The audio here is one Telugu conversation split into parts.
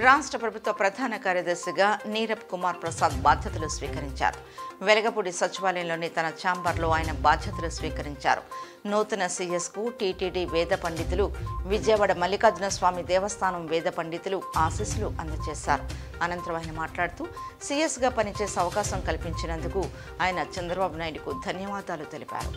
రాష్ట్ర ప్రభుత్వ ప్రధాన కార్యదర్శిగా నీరబ్ కుమార్ ప్రసాద్ బాధ్యతలు స్వీకరించారు వెలగపూడి సచివాలయంలోని తన ఛాంబర్లో ఆయన బాధ్యతలు స్వీకరించారు నూతన సీఎస్కు టీటీడీ వేద పండితులు విజయవాడ మల్లికార్జున స్వామి దేవస్థానం వేద పండితులు ఆశీస్సులు అందజేశారు అనంతరం ఆయన మాట్లాడుతూ సీఎస్గా పనిచేసే అవకాశం కల్పించినందుకు ఆయన చంద్రబాబు నాయుడుకు ధన్యవాదాలు తెలిపారు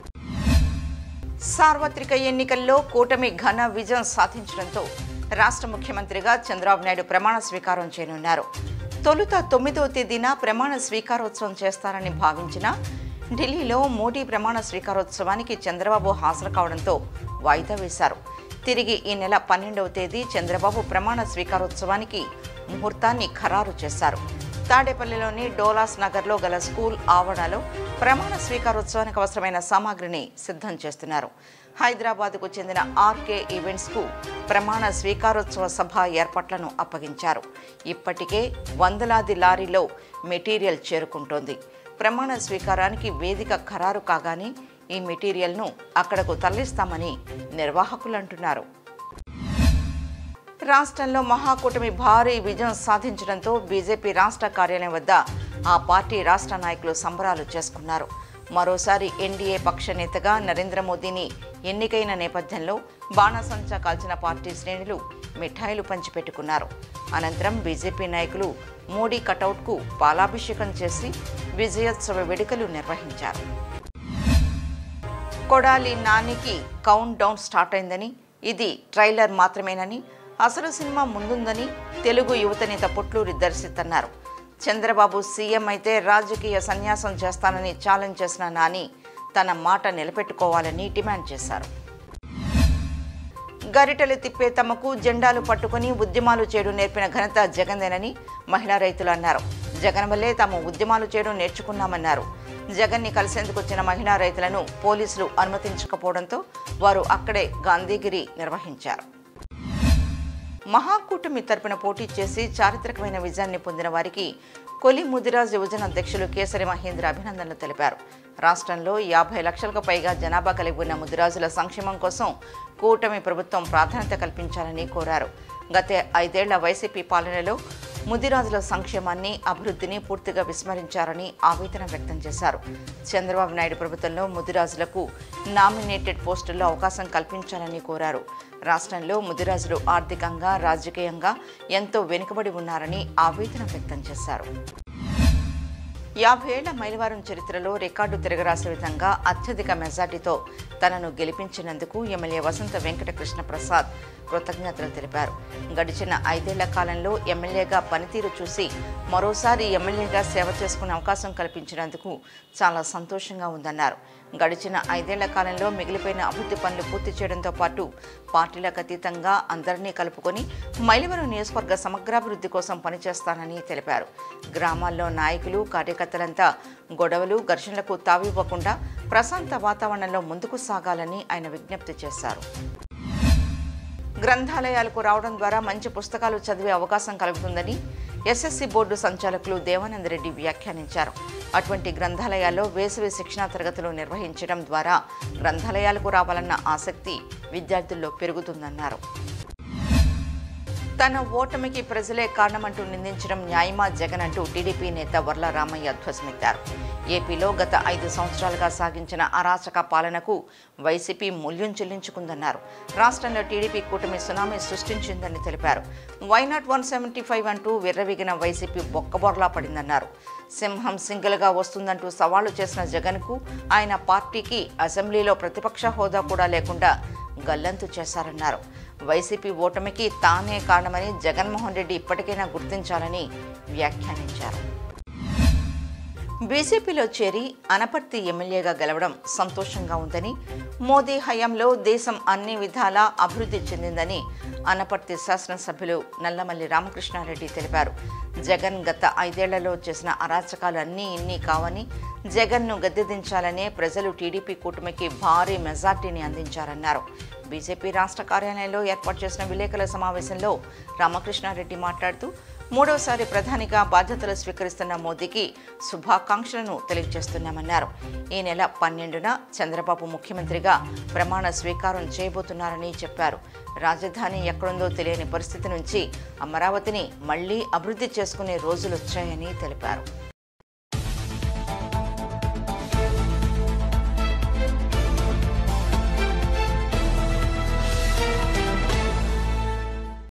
సార్వత్రిక ఎన్నికల్లో కూటమి ఘన విజయం సాధించడంతో రాష్ట్ర ముఖ్యమంత్రిగా చంద్రబాబు నాయుడు ప్రమాణ స్వీకారం చేయనున్నారు తొలుత తొమ్మిదవ తేదీన ప్రమాణ స్వీకారోత్సవం చేస్తారని భావించిన ఢిల్లీలో మోడీ ప్రమాణ స్వీకారోత్సవానికి చంద్రబాబు హాజరు కావడంతో వాయిదా వేశారు తిరిగి ఈ నెల పన్నెండవ తేదీ చంద్రబాబు ప్రమాణ స్వీకారోత్సవానికి ముహూర్తాన్ని ఖరారు చేశారు తాడేపల్లిలోని డోలాస్ నగర్లో గల స్కూల్ ఆవరణలో ప్రమాణ స్వీకారోత్సవానికి అవసరమైన సామాగ్రిని సిద్ధం చేస్తున్నారు హైదరాబాద్కు చెందిన ఆర్కే ఈవెంట్స్కు ప్రమాణ స్వీకారోత్సవ సభ ఏర్పాట్లను అప్పగించారు ఇప్పటికే వందలాది లారీలో మెటీరియల్ చేరుకుంటోంది ప్రమాణ స్వీకారానికి వేదిక ఖరారు కాగానే ఈ మెటీరియల్ను అక్కడకు తరలిస్తామని నిర్వాహకులు అంటున్నారు రాష్ట్రంలో మహాకూటమి భారీ విజయం సాధించడంతో బీజేపీ రాష్ట్ర కార్యాలయం వద్ద ఆ పార్టీ రాష్ట్ర నాయకులు సంబరాలు చేసుకున్నారు మరోసారి ఎన్డీఏ పక్ష నేతగా నరేంద్ర మోదీని ఎన్నికైన నేపథ్యంలో బాణసంచా కాల్చిన పార్టీ శ్రేణులు మిఠాయిలు పంచిపెట్టుకున్నారు అనంతరం బీజేపీ నాయకులు మోడీ కటౌట్కు పాలాభిషేకం చేసి విజయోత్సవ వేడుకలు నిర్వహించారు కొడాలి నానికి కౌంట్ డౌన్ స్టార్ట్ అయిందని ఇది ట్రైలర్ మాత్రమేనని అసలు సినిమా ముందుందని తెలుగు యువత నేత పొట్లూరి దర్శిత్ అన్నారు చంద్రబాబు సీఎం అయితే రాజకీయ సన్యాసం చేస్తానని ఛాలెంజ్ చేసిన నాని తన మాట నిలబెట్టుకోవాలని డిమాండ్ చేశారు గరిటెలు తిప్పే తమకు జెండాలు పట్టుకుని ఉద్యమాలు చేయడం నేర్పిన ఘనత జగన్దేనని మహిళా రైతులు అన్నారు జగన్ వల్లే తాము ఉద్యమాలు చేయడం నేర్చుకున్నామన్నారు జగన్ని కలిసేందుకు వచ్చిన మహిళా రైతులను పోలీసులు అనుమతించకపోవడంతో వారు అక్కడే గాంధీగిరి నిర్వహించారు మహాకూటమి తరపున పోటీ చేసి చారిత్రకమైన విజయాన్ని పొందిన వారికి కొలి ముదిరాజ్ యువజన అధ్యక్షులు కేసరి మహేంద్ర అభినందనలు తెలిపారు రాష్ట్రంలో యాభై లక్షలకు పైగా జనాభా కలిగి ఉన్న ముదిరాజుల సంక్షేమం కోసం కూటమి ప్రభుత్వం ప్రాధాన్యత కల్పించాలని కోరారు గత ఐదేళ్ల వైసీపీ పాలనలో ముదిరాజుల సంక్షేమాన్ని అభివృద్ధిని పూర్తిగా విస్మరించారని ఆవేదన వ్యక్తం చేశారు చంద్రబాబు నాయుడు ప్రభుత్వంలో ముదిరాజులకు నామినేటెడ్ పోస్టుల్లో అవకాశం కల్పించాలని కోరారు రాష్ట్రంలో ముదిరాజులు ఆర్థికంగా రాజకీయంగా ఎంతో వెనుకబడి ఉన్నారని ఆవేదన వ్యక్తం చేశారు యాభై ఏళ్ల మైలవారం చరిత్రలో రికార్డు తిరగరాసే విధంగా అత్యధిక మెజార్టీతో తనను గెలిపించినందుకు ఎమ్మెల్యే వసంత వెంకట కృష్ణ ప్రసాద్ కృతజ్ఞతలు తెలిపారు గడిచిన ఐదేళ్ల కాలంలో ఎమ్మెల్యేగా పనితీరు చూసి మరోసారి ఎమ్మెల్యేగా సేవ చేసుకునే అవకాశం కల్పించినందుకు చాలా సంతోషంగా ఉందన్నారు గడిచిన ఐదేళ్ల కాలంలో మిగిలిపోయిన అభివృద్ధి పనులు పూర్తి చేయడంతో పాటు పార్టీలకు అతీతంగా అందరినీ కలుపుకొని మైలవరం నియోజకవర్గ సమగ్రాభివృద్ధి కోసం పనిచేస్తానని తెలిపారు గ్రామాల్లో నాయకులు కార్యకర్తలంతా గొడవలు ఘర్షణలకు తావివ్వకుండా ప్రశాంత వాతావరణంలో ముందుకు సాగాలని ఆయన విజ్ఞప్తి చేశారు గ్రంథాలయాలకు రావడం ద్వారా మంచి పుస్తకాలు చదివే అవకాశం కలుగుతుందని ఎస్ఎస్సి బోర్డు సంచాలకులు దేవానంద రెడ్డి వ్యాఖ్యానించారు అటువంటి గ్రంథాలయాల్లో వేసవి శిక్షణా తరగతులు నిర్వహించడం ద్వారా గ్రంథాలయాలకు రావాలన్న ఆసక్తి విద్యార్థుల్లో పెరుగుతుందన్నారు తన ఓటమికి ప్రజలే కారణమంటూ నిందించడం న్యాయమా జగన్ అంటూ టీడీపీ నేత వర్ల రామయ్య ధ్వజమెత్తారు ఏపీలో గత ఐదు సంవత్సరాలుగా సాగించిన అరాచక పాలనకు వైసీపీ మూల్యం చెల్లించుకుందన్నారు రాష్ట్రంలో టీడీపీ కూటమి సునామీ సృష్టించిందని తెలిపారు వైనాట్ వన్ సెవెంటీ ఫైవ్ అంటూ విర్రవీగిన వైసీపీ బొక్కబొరలా పడిందన్నారు సింహం సింగిల్గా వస్తుందంటూ సవాళ్లు చేసిన జగన్కు ఆయన పార్టీకి అసెంబ్లీలో ప్రతిపక్ష హోదా కూడా లేకుండా గల్లంతు చేశారన్నారు వైసీపీ ఓటమికి తానే కారణమని జగన్మోహన్ రెడ్డి ఇప్పటికైనా గుర్తించాలని వ్యాఖ్యానించారు బీజేపీలో చేరి అనపర్తి ఎమ్మెల్యేగా గెలవడం సంతోషంగా ఉందని మోదీ హయాంలో దేశం అన్ని విధాలా అభివృద్ధి చెందిందని అనపర్తి శాసనసభ్యులు నల్లమల్లి రామకృష్ణారెడ్డి తెలిపారు జగన్ గత ఐదేళ్లలో చేసిన అరాచకాలు అన్నీ ఇన్ని కావని జగన్ను గద్దెదించాలనే ప్రజలు టీడీపీ కూటమికి భారీ మెజార్టీని అందించారన్నారు బీజేపీ రాష్ట్ర కార్యాలయంలో ఏర్పాటు చేసిన విలేకరుల సమావేశంలో రామకృష్ణారెడ్డి మాట్లాడుతూ మూడవసారి ప్రధానిగా బాధ్యతలు స్వీకరిస్తున్న మోదీకి శుభాకాంక్షలను తెలియజేస్తున్నామన్నారు ఈ నెల పన్నెండున చంద్రబాబు ముఖ్యమంత్రిగా ప్రమాణ స్వీకారం చేయబోతున్నారని చెప్పారు రాజధాని ఎక్కడుందో తెలియని పరిస్థితి నుంచి అమరావతిని మళ్లీ అభివృద్ధి చేసుకునే రోజులొచ్చాయని తెలిపారు